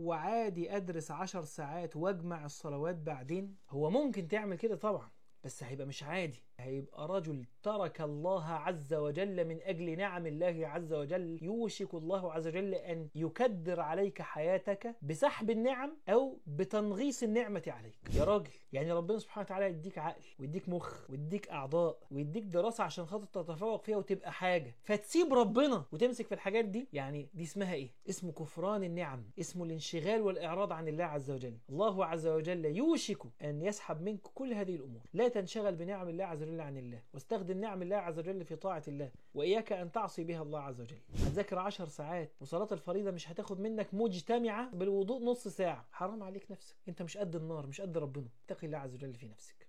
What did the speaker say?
هو عادي ادرس عشر ساعات واجمع الصلوات بعدين هو ممكن تعمل كده طبعا بس هيبقى مش عادي هيبقى رجل ترك الله عز وجل من أجل نعم الله عز وجل يوشك الله عز وجل أن يكدر عليك حياتك بسحب النعم أو بتنغيص النعمة عليك يا راجل يعني ربنا سبحانه وتعالى يديك عقل ويديك مخ ويديك أعضاء ويديك دراسة عشان خاطر تتفوق فيها وتبقى حاجة فتسيب ربنا وتمسك في الحاجات دي يعني دي اسمها إيه؟ اسمه كفران النعم اسمه الانشغال والإعراض عن الله عز وجل الله عز وجل يوشك أن يسحب منك كل هذه الأمور لا تنشغل بنعم الله عز وجل عن الله واستخدم نعم الله عز وجل في طاعة الله وإياك أن تعصي بها الله عز وجل هتذاكر عشر ساعات وصلاة الفريضة مش هتاخد منك مجتمعة بالوضوء نص ساعة حرام عليك نفسك انت مش قد النار مش قد ربنا اتقي الله عز وجل في نفسك